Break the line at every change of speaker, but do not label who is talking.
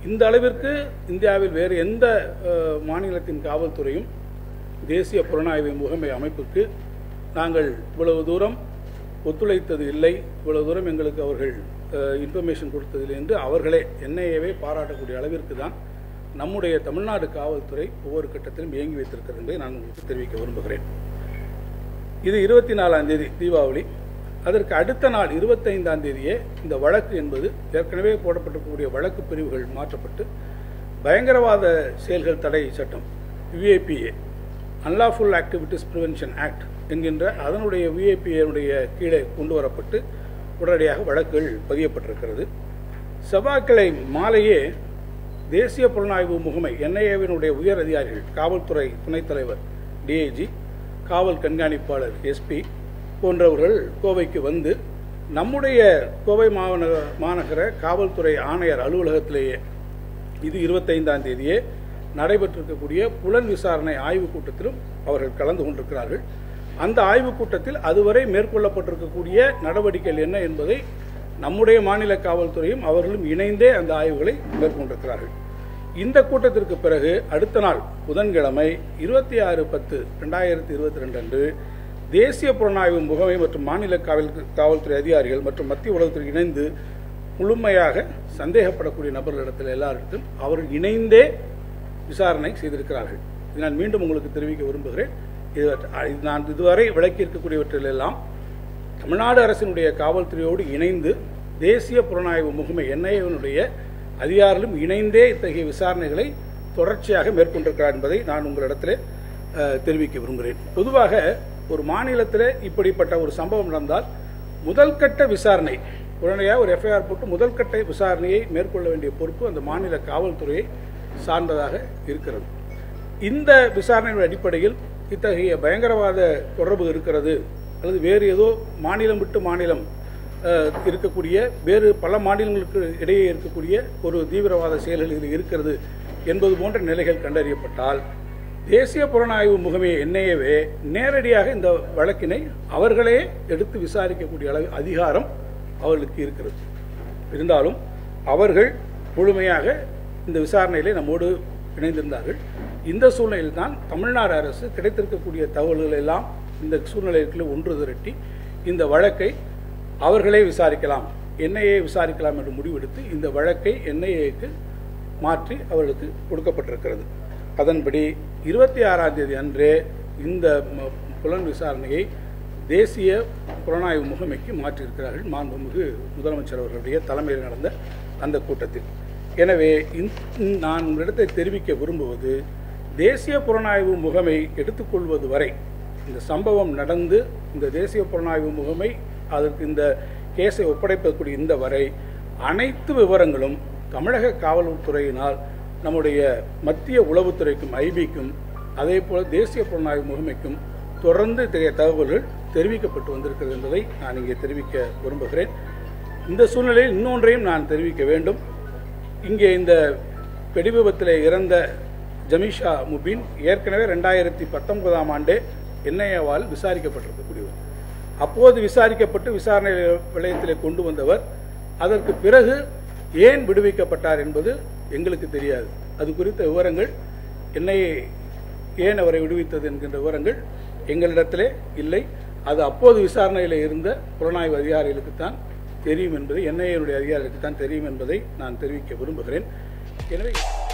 இந்த அளவிற்கு இந்தியாவில் வேறு எந்த அஹ், மாநிலத்தின் காவல்துறையும் தேசிய புலனாய்வு முகமை அமைப்புக்கு நாங்கள் இவ்வளவு தூரம் ஒத்துழைத்தது இல்லை இவ்வளவு தூரம் எங்களுக்கு அவர்கள் இன்ஃபர்மேஷன் கொடுத்ததில்லை என்று அவர்களே என்ஐஏவை பாராட்டக்கூடிய அளவிற்கு தான் நம்முடைய தமிழ்நாடு காவல்துறை ஒவ்வொரு கட்டத்திலும் இயங்கி வைத்திருக்கிறது என்பதை நான் உங்களுக்கு தெரிவிக்க விரும்புகிறேன் இது இருபத்தி நாலாம் தேதி தீபாவளி அதற்கு அடுத்த நாள் இருபத்தைந்தாம் தேதியே இந்த வழக்கு என்பது ஏற்கனவே போடப்பட்டிருக்கக்கூடிய வழக்கு பிரிவுகள் மாற்றப்பட்டு பயங்கரவாத செயல்கள் தடை சட்டம் UAPA unlawful activities prevention act என்கின்ற அதனுடைய யுஏபிஏனுடைய கீழே கொண்டு வரப்பட்டு உடனடியாக வழக்குகள் பதியப்பட்டிருக்கிறது செவ்வாய்க்கிழமை மாலையே தேசிய புலனாய்வு முகமை என்ஐஏவினுடைய உயர் அதிகாரிகள் காவல்துறை துணைத் தலைவர் டிஐஜி காவல் கண்காணிப்பாளர் எஸ்பி போன்றவர்கள் கோவைக்கு வந்து நம்முடைய கோவை மாநகர மாநகர காவல்துறை ஆணையர் அலுவலகத்திலேயே இது இருபத்தைந்தாம் தேதியே நடைபெற்றிருக்கக்கூடிய புலன் விசாரணை ஆய்வுக் கூட்டத்திலும் அவர்கள் கலந்து கொண்டிருக்கிறார்கள் அந்த ஆய்வுக் கூட்டத்தில் அதுவரை மேற்கொள்ளப்பட்டிருக்கக்கூடிய நடவடிக்கைகள் என்ன என்பதை நம்முடைய மாநில காவல்துறையும் அவர்களும் இணைந்தே அந்த ஆய்வுகளை மேற்கொண்டிருக்கிறார்கள் இந்த கூட்டத்திற்கு பிறகு அடுத்த நாள் புதன்கிழமை இருபத்தி ஆறு பத்து ரெண்டாயிரத்தி இருபத்தி ரெண்டு அன்று தேசிய புலனாய்வு முகமை மற்றும் மாநில காவல் காவல்துறை அதிகாரிகள் மற்றும் மத்திய உளவுத்துறை இணைந்து முழுமையாக சந்தேகப்படக்கூடிய நபர்களிடத்தில் எல்லாரிடத்திலும் அவர்கள் இணைந்தே விசாரணை செய்திருக்கிறார்கள் இது நான் மீண்டும் உங்களுக்கு தெரிவிக்க விரும்புகிறேன் இது இது நான் இதுவரை விளக்கி இருக்கக்கூடியவற்றிலெல்லாம் தமிழ்நாடு அரசினுடைய காவல்துறையோடு இணைந்து தேசிய புலனாய்வு முகமை என்ஐஏவினுடைய அதிகாரிகளும் இணைந்தே இத்தகைய விசாரணைகளை தொடர்ச்சியாக மேற்கொண்டிருக்கிறார் என்பதை நான் உங்களிடத்தில் அஹ், தெரிவிக்க விரும்புகிறேன் பொதுவாக ஒரு மாநிலத்தில் இப்படிப்பட்ட ஒரு சம்பவம் நடந்தால் முதல் கட்ட விசாரணை உடனடியாக ஒரு எஃப்ஐஆர் போட்டு முதல் கட்ட விசாரணையை மேற்கொள்ள வேண்டிய பொறுப்பு அந்த மாநில காவல்துறையை சார்ந்ததாக இருக்கிறது இந்த விசாரணையின் அடிப்படையில் இத்தகைய பயங்கரவாத தொடர்பு இருக்கிறது அல்லது வேறு ஏதோ மாநிலம் விட்டு மாநிலம் அஹ், இருக்கக்கூடிய வேறு பல மாநிலங்களுக்கு இடையே இருக்கக்கூடிய ஒரு தீவிரவாத செயல்கள் இதில் இருக்கிறது என்பது போன்ற நிலைகள் கண்டறியப்பட்டால் தேசிய புலனாய்வு முகமை என்ஐஏவே நேரடியாக இந்த வழக்கினை அவர்களே எடுத்து விசாரிக்கக்கூடிய அளவு அதிகாரம் அவர்களுக்கு இருக்கிறது இருந்தாலும் அவர்கள் முழுமையாக இந்த விசாரணையிலே நம்மோடு இணைந்திருந்தார்கள் இந்த சூழ்நிலையில் தான் தமிழ்நாடு அரசு கிடைத்திருக்கக்கூடிய தகவல்கள் எல்லாம் இந்த சூழ்நிலைக்குள்ளே ஒன்று திரட்டி இந்த வழக்கை அவர்களே விசாரிக்கலாம் என்ஐஏ விசாரிக்கலாம் என்று முடிவெடுத்து இந்த வழக்கை என்ஐஏக்கு மாற்றி அவர்களுக்கு கொடுக்கப்பட்டிருக்கிறது அதன்படி இருபத்தி ஆறாம் தேதி அன்றே இந்த ம- புலன் விசாரணையை தேசிய புலனாய்வு முகமைக்கு மாற்றியிருக்கிறார்கள் மாண்புமிகு முதலமைச்சர் அவர்களுடைய தலைமையில் நடந்த அந்த கூட்டத்தில் எனவே இந்த- நான் உங்களிடத்தை தெரிவிக்க விரும்புவது தேசிய புலனாய்வு முகமை எடுத்துக்கொள்வது வரை இந்த சம்பவம் நடந்து இந்த தேசிய புலனாய்வு முகமை அதற்கு இந்த கேஸை ஒப்படைப்பதற்குரிய இந்த வரை அனைத்து விவரங்களும் தமிழக காவல்துறையினால் நம்முடைய மத்திய உளவுத்துறைக்கும் ஐபிக்கும் அதே போல தேசிய புலனாய்வு முகமைக்கும் தொடர்ந்து இத்தகைய தகவல்கள் தெரிவிக்கப்பட்டு வந்திருக்கிறது என்பதை நான் இங்கே தெரிவிக்க விரும்புகிறேன் இந்த சூழ்நிலையில் இன்னொன்றையும் நான் தெரிவிக்க வேண்டும் இங்கே இந்த வெடிவிபத்தில் இறந்த ஜமீஷா முபின் ஏற்கனவே ரெண்டாயிரத்தி பத்தொன்பதாம் ஆண்டே என்ஐஏவால் விசாரிக்கப்பட்டிருக்கக்கூடியவர் அப்போது விசாரிக்கப்பட்டு விசாரணை நிலையத்திலே கொண்டு வந்தவர் அதற்கு பிறகு ஏன் விடுவிக்கப்பட்டார் என்பது எங்களுக்கு தெரியாது அது குறித்த விவரங்கள் என்ஐஏ ஏன் அவரை விடுவித்தது என்கின்ற விவரங்கள் எங்களிடத்திலே இல்லை அது அப்போது விசாரணையில் இருந்த புலனாய்வு அதிகாரிகளுக்குத்தான் தெரியும் என்பதை என்ஐஏனுடைய அதிகாரிகளுக்கு தான் தெரியும் என்பதை நான் தெரிவிக்க விரும்புகிறேன் எனவே